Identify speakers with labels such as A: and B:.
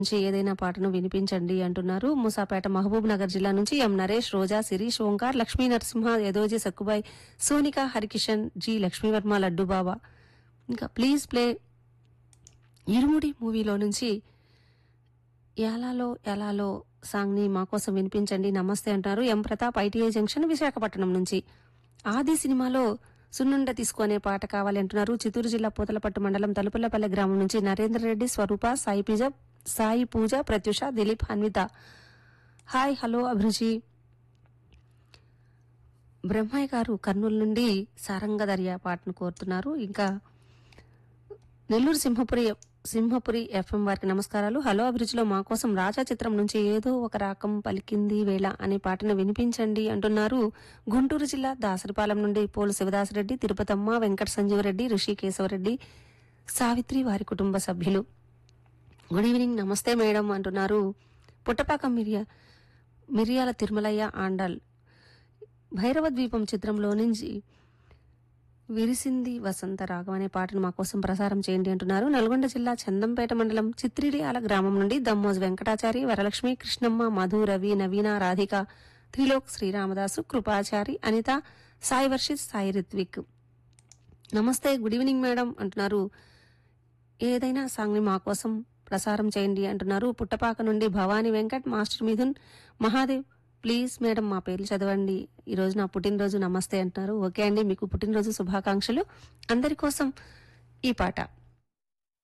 A: నుంచి ఏదైనా పాటను వినిపించండి అంటున్నారు మూసాపేట మహబూబ్ నగర్ జిల్లా నుంచి ఎం నరేష్ రోజా శిరీష్ ఓంకార్ లక్ష్మీ నరసింహ యదోజీ సక్కుబాయ్ సోనిక హరికిషన్ జి లక్ష్మీవర్మ లడ్డు బాబా ఇంకా ప్లీజ్ ప్లే ఇరుముడి మూవీలో నుంచి ఎలాలో ఎలాలో సాంగ్ని మా కోసం వినిపించండి నమస్తే అంటారు M Pratap ITI junction Visakhapatnam నుంచి ఆది సినిమాలో సున్నుండ తీసుకునే పాట కావాలి అంటున్నారు చిత్తూరు జిల్లా పూతలపట్టు మండలం తలుపులపల్లె గ్రామం నుంచి నరేంద్ర రెడ్డి స్వరూప సాయి పూజ సాయి పూజ ప్రత్యుష దిలీప్ అన్విత హాయ్ హలో అభిరుచి బ్రహ్మయ్య గారు కర్నూలు నుండి సారంగదర్య పాటను కోరుతున్నారు ఇంకా నెల్లూరు సింహపురి సింహపురి ఎఫ్ఎం వారికి నమస్కారాలు హలో అభిరుచిలో మా కోసం రాజా చిత్రం నుంచి ఏదో ఒక రాకం పలికింది వేళ అనే పాటను వినిపించండి అంటున్నారు గుంటూరు జిల్లా దాసరిపాలెం నుండి పోలు శివదాసరెడ్డి తిరుపతమ్మ వెంకట సంజీవరెడ్డి ఋషి కేశవరెడ్డి సావిత్రి వారి కుటుంబ సభ్యులు గుడ్ ఈవినింగ్ నమస్తే మేడం అంటున్నారు పుట్టపాక మిరియా మిరియాల తిరుమలయ్య ఆండల్ భైరవ ద్వీపం చిత్రంలో నుంచి విరిసింది వసంత రాగం అనే పాటను మా కోసం ప్రసారం చేయండి అంటున్నారు నల్గొండ జిల్లా చందంపేట మండలం చిత్రిడియాల గ్రామం నుండి దమ్మోజ్ వెంకటాచారి వరలక్ష్మి కృష్ణమ్మ మధు రవి నవీన రాధిక త్రిలోక్ శ్రీరామదాసు కృపాచారి అనిత సాయి వర్షిత్ సాయి రిత్విక్ నమస్తే గుడ్ ఈవినింగ్ మేడం అంటున్నారు ఏదైనా సాంగ్ని మా కోసం ప్రసారం చేయండి అంటున్నారు పుట్టపాక నుండి Bhavani Venkat master Mithun Mahadev please madam మా పేర్లు చదవండి ఈ రోజు నా పుట్టినరోజు నమస్తే అంటున్నారు ఓకే అండి మీకు పుట్టినరోజు శుభాకాంక్షలు అందరి కోసం ఈ పాట